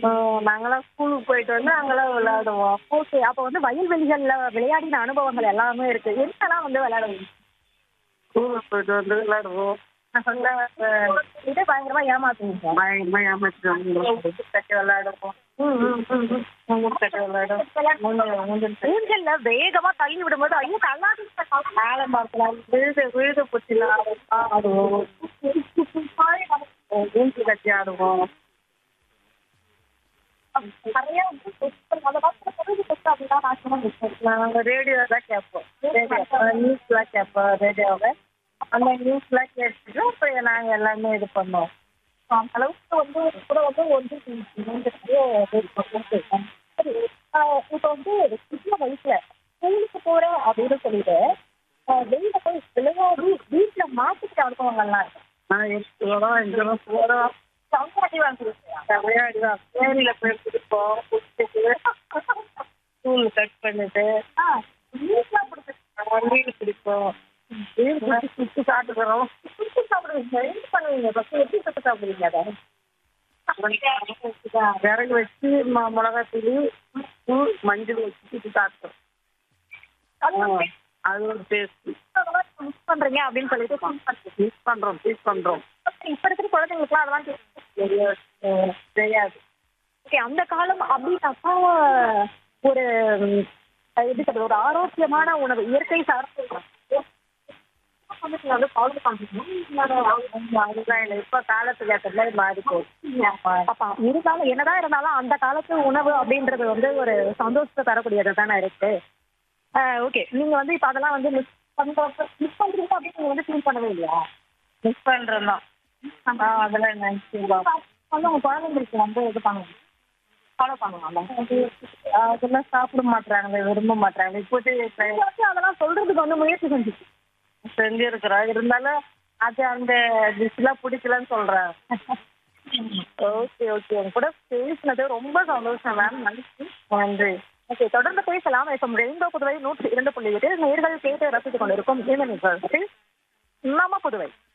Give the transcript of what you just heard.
ஆஹ் நாங்கெல்லாம் ஸ்கூலுக்கு போயிட்டு வந்து அங்கெல்லாம் விளையாடுவோம் ஓகே அப்போ வந்து வயல்வெளிகள்ல விளையாடின அனுபவங்கள் எல்லாமே இருக்கு என்னெல்லாம் வந்து விளையாடுவீங்க ஸ்கூலுக்கு போயிட்டு வந்து விளையாடுவோம் நல்லா, ஆஹ், இதே பயங்கரமா ஏமாத்துவீங்க பயங்கரமா ஏமாத்திட்டு வந்து கட்டி விளையாடுவோம் மூணு கட்டி விளையாடுவோம் மூணு மூணு ஊஞ்சல்ல வேகமா தள்ளி விடும்போது ஐயோ கல்லாடி ஆலம் பார்க்கலாம் விழுது விழுது பூச்சில ஆடுவோம் ஊஞ்சு கட்டி ஆடுவோம் நிறைய வந்து அந்த காலத்துல பொழுது பெற்று அப்படின்னா நாசமா இருக்கு நாங்க ரேடியோ தான் கேட்போம் ரேடியோ நியூஸ்லாம் கேட்போம் ரேடியோவில் அந்த நியூஸ்லாம் கேட்டுட்டு அப்புறம் நாங்கள் எல்லாமே இது பண்ணுவோம் அந்த அளவுக்கு வந்து கூட வந்து ஒன்று சரி ஆஹ் இப்போ வந்து சின்ன வயசுல ஸ்கூலுக்கு போறேன் அப்படின்னு சொல்லிட்டு ஆஹ் வெளியில போய் விளையாடி வீட்டுல மாட்டிக்கிட்ட அனுபவங்கள்லாம் இருக்கு நான் எட்டு வரோம் அஞ்சு வரோம் போகிறோம் சங்கராட்டி வாங்கிருக்கேன் விளையாடுவோம் தேனியில் போய் குடிப்போம் குடிச்சிட்டு ஸ்கூல் கட் பண்ணிட்டு வீட்டுல பிடிச்சி மீன் பிடிப்போம் மீன் பிடிச்சி சுற்றி சாப்பிட்டுக்கிறோம் சுத்தி சாப்பிடுவீங்க என்ன பண்ணுவீங்க ஃபர்ஸ்ட் எப்படி சுத்தி சாப்பிடுவீங்க அதை விறகு வச்சு ம- மிளகாத்தூள் உப்பு மஞ்சள் வச்சு சுற்றி சாப்பிட்டோம் அது ஒரு டேஸ்ட் மிஸ் பண்றீங்க அப்படின்னு சொல்லிட்டு phone பண்ணி- மிஸ் பண்றோம் மிஸ் பண்றோம் இப்ப இருக்கிற குழந்தைங்களுக்குலாம் அதெல்லாம் தெரியாது. தெரியாது தெரியாது ஓகே அந்த காலம் அப்படின்னாக்கா ஒரு ம், எப்படி சொல்றது ஒரு ஆரோக்கியமான உணவு இயற்கை சார்ந்த வந்துட்டு வந்து ஃபாலோ பண்ணணும் அதுதான் இல்லை இப்ப காலத்துக்கு ஏற்ற மாதிரி மாறி போகுது அப்பா இருந்தாலும் என்னதான் இருந்தாலும் அந்த காலத்து உணவு அப்படின்றது வந்து ஒரு சந்தோஷத்தை தரக்கூடியது தானே இருக்கு ஓகே நீங்க வந்து இப்ப அதெல்லாம் வந்து மிஸ் பண்றப்ப மிஸ் பண்றீங்க அப்படின்னு நீங்க வந்து ஃபீல் பண்ணவே இல்லையா மிஸ் பண்றோம் தான் அதெல்லாம் நினைச்சுக்கலாம் வந்து உங்க குழந்தைங்களுக்கு வந்து இது பண்ணுங்க ஃபாலோ பண்ணுவாங்க அதெல்லாம் சாப்பிட மாட்டாங்களே விரும்ப மாட்டாங்க இப்போதைக்கு வந்து அதெல்லாம் சொல்றதுக்கு வந்து முயற்சி செஞ்சு செஞ்சிருக்கிறோம் இருந்தாலும் அது அந்த டிஷ்லாம் பிடிக்கலன்னு சொல்றாங்க ஓகே ஓகே உங்க கூட பேசினது ரொம்ப சந்தோஷம் மேம் நன்றி நன்றி ஓகே தொடர்ந்து பேசலாம் இப்போ ரெயின்போ புதுவை நூற்றி இரண்டு புள்ளி எட்டு நேர்கள் கேட்டு ரசித்துக் கொண்டிருக்கும் இந்த நிகழ்ச்சி நம்ம புதுவை